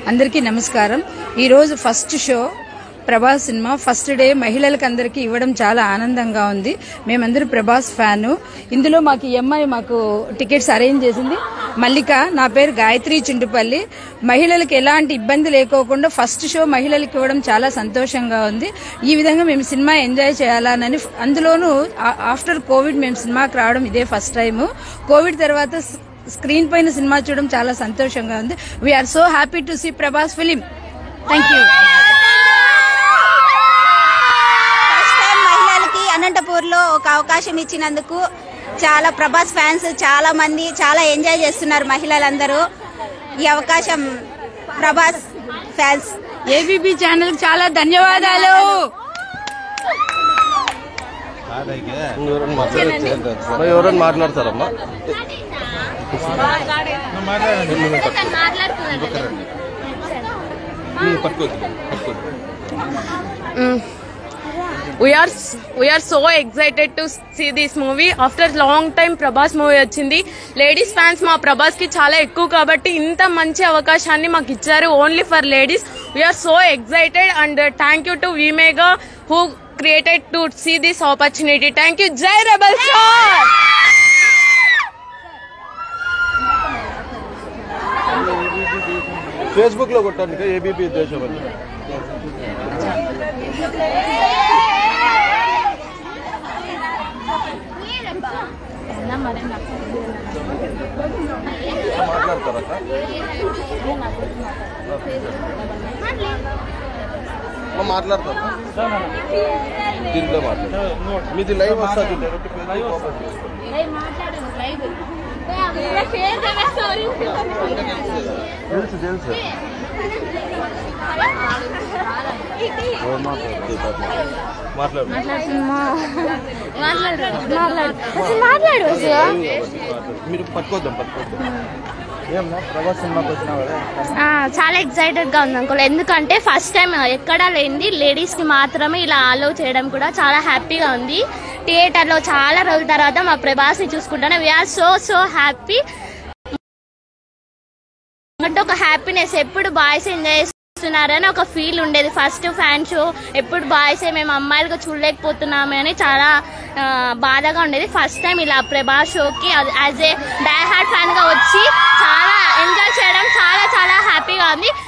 అందరికీ నమస్కారం ఈరోజు first show Prabhas cinema first day మహిళలకు అందరికీ ఇవ్వడం చాలా ఆనందంగా ఉంది మేమందరం ప్రభాస్ ఫ్యాను ఇందులో మాకు ఈ అమ్మాయి మాకు టికెట్స్ అరేంజ్ చేసింది మల్లిక నా పేరు గాయత్రి చింటుపల్లి మహిళలకు ఎలాంటి ఇబ్బంది లేకోకుండా ఫస్ట్ షో మహిళలకు ఇవ్వడం చాలా సంతోషంగా ఉంది ఈ విధంగా మేము సినిమా ఎంజాయ్ చేయాలని అందులోనూ ఆ- ఆఫ్టర్ కోవిడ్ మేము సినిమాకి రావడం ఇదే ఫస్ట్ టైం కోవిడ్ తర్వాత స్- స్క్రీన్ పైన సినిమా చూడడం చాలా సంతోషంగా ఉంది we are so happy to see Prabhas film thank you first time మహిళలకి అనంతపూర్ లో ఒక అవకాశం ఇచ్చినందుకు చాలా ప్రభాస్ ఫ్యాన్స్ చాలా మంది చాలా ఎంజాయ్ చేస్తున్నారు మహిళలందరూ ఈ అవకాశం ప్రభాస్ ఫ్యాన్స్ ఏబీపీ ఛానల్ చాలా ధన్యవాదాలు ఎవరైనా ఎవరైనా మాట్లాడతారమ్మా we are we are so excited to see this movie after long time Prabhas movie వచ్చింది లేడీస్ ఫ్యాన్స్ మా ప్రభాస్ కి చాలా ఎక్కువ కాబట్టి ఇంత మంచి అవకాశాన్ని మాకు ఇచ్చారు only for ladies we are so excited and thank you to Vimega who created to see this opportunity thank you జై రెబల్ స్టార్ ఫేస్బుక్ లో కొట్టండి ఏబీపీ దేశం అని మాట్లాడతారా అమ్మ, మాట్లాడతారా దీంట్లో మాట్లాడతారు మీది లైవ్ వస్తుంది డైరెక్ట్ ఫేస్బుక్ ఓపెన్ చేసుకోండి. తెలుసు తెలుసు మాట్లాడు మీరు పట్టుకోద్దాం పట్టుకోద్దాం ఏమన్నా ప్రభాస్ సినిమాకి వచ్చినా కదా ఆ, చాలా ఎక్సైటెడ్ గా ఉంది అంకుల్ ఎందుకంటే ఫస్ట్ టైం ఎక్కడా లేనిది లేడీస్ కి మాత్రమే ఇలా అలో చేయడం కూడా చాలా హ్యాపీగా ఉంది థియేటర్ లో చాలా రోజుల తర్వాత మా ప్రభాస్ ని చూసుకుంటాను వీఆర్ సో సో హ్యాపీ అంటే ఒక హ్యాపీనెస్ ఎప్పుడు బాయ్స్ ఎంజాయ్ చేస్తున్నారని ఒక ఫీల్ ఉండేది ఫస్ట్ ఫ్యాన్ షో ఎప్పుడు బాయ్స్ మేము అమ్మాయిలుగా చూడలేకపోతున్నాము అని చాలా ఆ, బాధగా ఉండేది ఫస్ట్ టైం ఇలా ప్రభాస్ షోకి as a die hard fan గా వచ్చి చాలా ఎంజాయ్ చేయడం చాలా చాలా హ్యాపీగా ఉంది